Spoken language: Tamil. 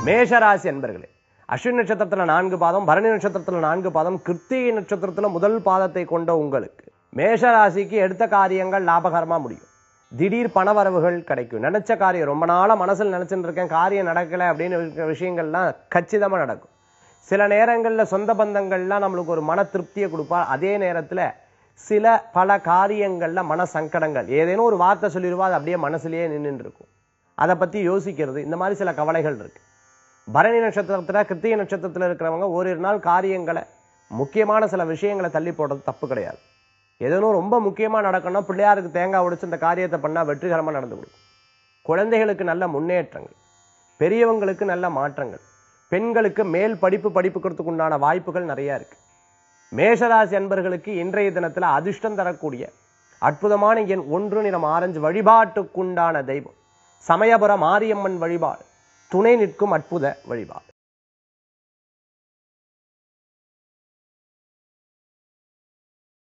மேஷராசி என்பர்களே அஸ்வினி நட்சத்திரத்துல நான்கு பாதம் பரணி நட்சத்திரத்துல நான்கு பாதம் கிருத்திகை நட்சத்திரத்துல முதல் பாதத்தை கொண்ட உங்களுக்கு மேஷராசிக்கு எடுத்த காரியங்கள் லாபகரமா முடியும் திடீர் பணவரவுகள் கிடைக்கும் நினைச்ச காரியம் ரொம்ப நாளா மனசுல நினைச்சுட்டு இருக்கேன் காரியம் நடக்கல அப்படின்னு இருக்கிற விஷயங்கள்லாம் கச்சிதமா நடக்கும் சில நேரங்கள்ல சொந்த பந்தங்கள்லாம் நம்மளுக்கு ஒரு மன திருப்தியை கொடுப்பா அதே நேரத்துல சில பல காரியங்கள்ல மன சங்கடங்கள் ஏதேனும் ஒரு வார்த்தை சொல்லிடுவா அது அப்படியே மனசுலயே நின்னுட்டு இருக்கும் அதை பத்தி யோசிக்கிறது இந்த மாதிரி சில கவலைகள் இருக்கு பரணி நட்சத்திரத்துல கிருத்திகை நட்சத்திரத்துல இருக்கிறவங்க ஓரிரு நாள் காரியங்களை முக்கியமான சில விஷயங்களை தள்ளி போடுறது தப்பு கிடையாது ஏதேனும் ரொம்ப முக்கியமா நடக்கணும் பிள்ளையாருக்கு தேங்காய் உடைச்சு இந்த காரியத்தை பண்ணா வெற்றிகரமா நடந்து கொடுக்கும் குழந்தைகளுக்கு நல்ல முன்னேற்றங்கள் பெரியவங்களுக்கு நல்ல மாற்றங்கள் பெண்களுக்கு மேல் படிப்பு படிப்புக்கிறதுக்கு உண்டான வாய்ப்புகள் நிறைய இருக்கு மேஷராசி அன்பர்களுக்கு இன்றைய தினத்துல அதிர்ஷ்டம் தரக்கூடிய அற்புதமான எண் ஒன்று நிறம் ஆரஞ்சு வழிபாட்டுக்குண்டான தெய்வம் சமயபுர மாரியம்மன் வழிபாடு துணை நிற்கும் அற்புத வழிபாடு